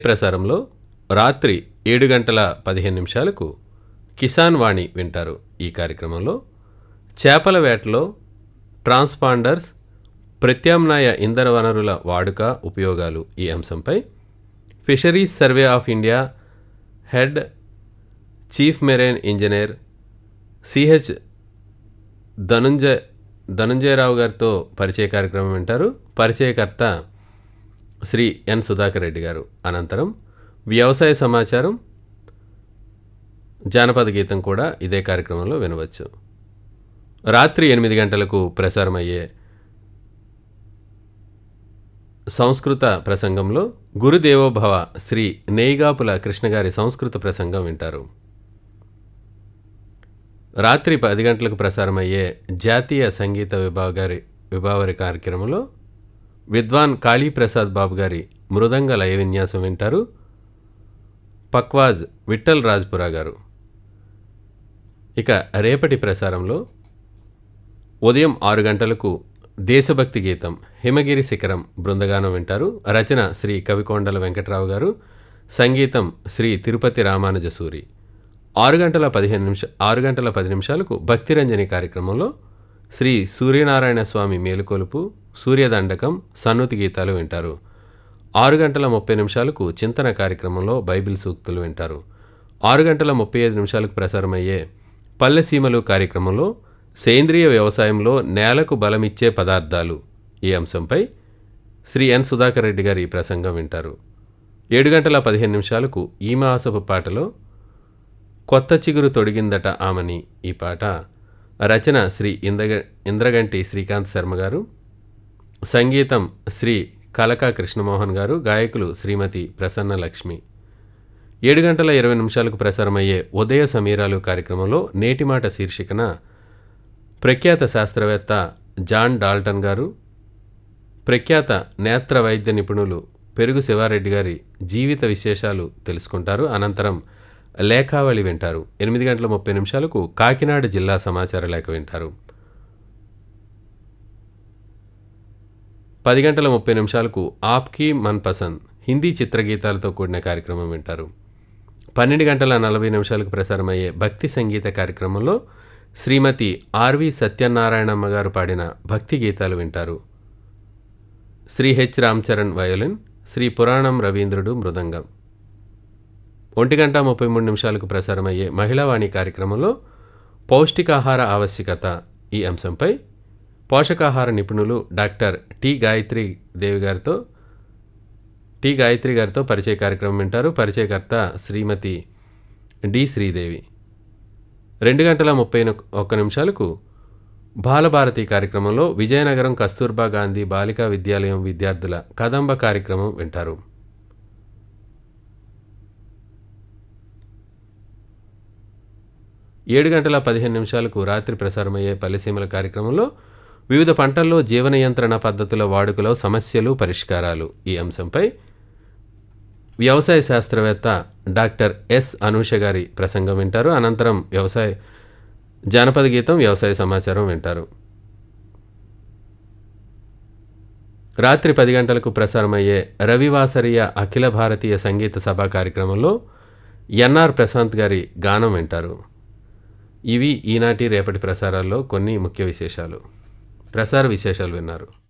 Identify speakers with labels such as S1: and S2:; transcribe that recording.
S1: ప్రసారంలో రాత్రి ఏడు గంటల పదిహేను నిమిషాలకు కిసాన్ వాణి వింటారు ఈ కార్యక్రమంలో చేపల వేటలో ట్రాన్స్పాండర్స్ ప్రత్యామ్నాయ ఇంధన వనరుల వాడుక ఉపయోగాలు ఈ అంశంపై fisheries survey of India head chief marine engineer CH Dhanunjaya Dhanunjayarao గారితో పరిచయ కార్యక్రమం వింటారు పరిచయకర్త శ్రీ ఎన్ సుధాకర్ రెడ్డి గారు అనంతరం వ్యవసాయ సమాచారం జానపద గీతం కూడా ఇదే కార్యక్రమంలో వినవచ్చు రాత్రి ఎనిమిది గంటలకు ప్రసారమయ్యే సంస్కృత ప్రసంగంలో గురుదేవోభవ శ్రీ నేయిగాపుల కృష్ణగారి సంస్కృత ప్రసంగం వింటారు రాత్రి పది గంటలకు ప్రసారమయ్యే జాతీయ సంగీత విభాగారి విభావరి కార్యక్రమంలో విద్వాన్ కాళీప్రసాద్ బాబు గారి మృదంగ లయ విన్యాసం వింటారు పక్వాజ్ విఠల్ రాజ్పురా గారు ఇక రేపటి ప్రసారంలో ఉదయం ఆరు గంటలకు దేశభక్తి గీతం హిమగిరి శిఖరం బృందగానం వింటారు రచన శ్రీ కవికొండల వెంకట్రావు గారు సంగీతం శ్రీ తిరుపతి రామానుజ సూరి ఆరు గంటల పదిహేను నిమిష ఆరు గంటల పది నిమిషాలకు భక్తిరంజని కార్యక్రమంలో శ్రీ సూర్యనారాయణ స్వామి మేలుకొలుపు సూర్యదండకం సన్నుతి గీతాలు వింటారు ఆరు గంటల ముప్పై నిమిషాలకు చింతన కార్యక్రమంలో బైబిల్ సూక్తులు వింటారు ఆరు గంటల ముప్పై ఐదు నిమిషాలకు ప్రసారమయ్యే పల్లెసీమలు కార్యక్రమంలో సేంద్రియ వ్యవసాయంలో నేలకు బలమిచ్చే పదార్థాలు ఈ అంశంపై శ్రీ ఎన్ సుధాకర్ రెడ్డి గారి ప్రసంగం వింటారు ఏడు గంటల పదిహేను నిమిషాలకు ఈ మాసపు పాటలో కొత్త చిగురు తొడిగిందట ఆమని ఈ పాట రచన శ్రీ ఇంద్రగ ఇంద్రగంటి శ్రీకాంత్ శర్మ గారు సంగీతం శ్రీ కలకా కృష్ణమోహన్ గారు గాయకులు శ్రీమతి ప్రసన్న లక్ష్మి ఏడు గంటల ఇరవై నిమిషాలకు ప్రసారమయ్యే ఉదయ సమీరాలు కార్యక్రమంలో నేటి మాట శీర్షికన ప్రఖ్యాత శాస్త్రవేత్త జాన్ డాల్టన్ గారు ప్రఖ్యాత నేత్ర వైద్య నిపుణులు పెరుగు శివారెడ్డి గారి జీవిత విశేషాలు తెలుసుకుంటారు అనంతరం లేఖావళి వింటారు ఎనిమిది గంటల ముప్పై నిమిషాలకు కాకినాడ జిల్లా సమాచార లేఖ వింటారు పది గంటల ముప్పై నిమిషాలకు ఆప్కి మన్ పసంద్ హిందీ చిత్రగీతాలతో కూడిన కార్యక్రమం వింటారు పన్నెండు గంటల నలభై నిమిషాలకు ప్రసారమయ్యే భక్తి సంగీత కార్యక్రమంలో శ్రీమతి ఆర్వి సత్యనారాయణమ్మ గారు పాడిన భక్తి గీతాలు వింటారు శ్రీ హెచ్ రామ్చరణ్ వయోలిన్ శ్రీ పురాణం రవీంద్రుడు మృదంగం ఒంటి గంట ముప్పై మూడు నిమిషాలకు ప్రసారమయ్యే మహిళావాణి కార్యక్రమంలో పౌష్టికాహార ఆవశ్యకత ఈ అంశంపై పోషకాహార నిపుణులు డాక్టర్ టి గాయత్రి దేవి గారితో టి గాయత్రి గారితో పరిచయ కార్యక్రమం వింటారు పరిచయకర్త శ్రీమతి డి శ్రీదేవి రెండు గంటల ముప్పై ఒక్క నిమిషాలకు బాలభారతి కార్యక్రమంలో విజయనగరం కస్తూర్బా గాంధీ బాలికా విద్యాలయం విద్యార్థుల కదంబ కార్యక్రమం వింటారు ఏడు గంటల పదిహేను నిమిషాలకు రాత్రి ప్రసారమయ్యే పల్లెసీమల కార్యక్రమంలో వివిధ పంటల్లో జీవ నియంత్రణ పద్ధతుల వాడుకలో సమస్యలు పరిష్కారాలు ఈ అంశంపై వ్యవసాయ శాస్త్రవేత్త డాక్టర్ ఎస్ అనూష గారి ప్రసంగం వింటారు అనంతరం వ్యవసాయ జానపద గీతం వ్యవసాయ సమాచారం వింటారు రాత్రి పది గంటలకు ప్రసారమయ్యే రవివాసరియ అఖిల భారతీయ సంగీత సభ కార్యక్రమంలో ఎన్ఆర్ ప్రశాంత్ గారి గానం వింటారు ఇవి ఈనాటి రేపటి ప్రసారాల్లో కొన్ని ముఖ్య విశేషాలు ప్రసార విశేషాలు విన్నారు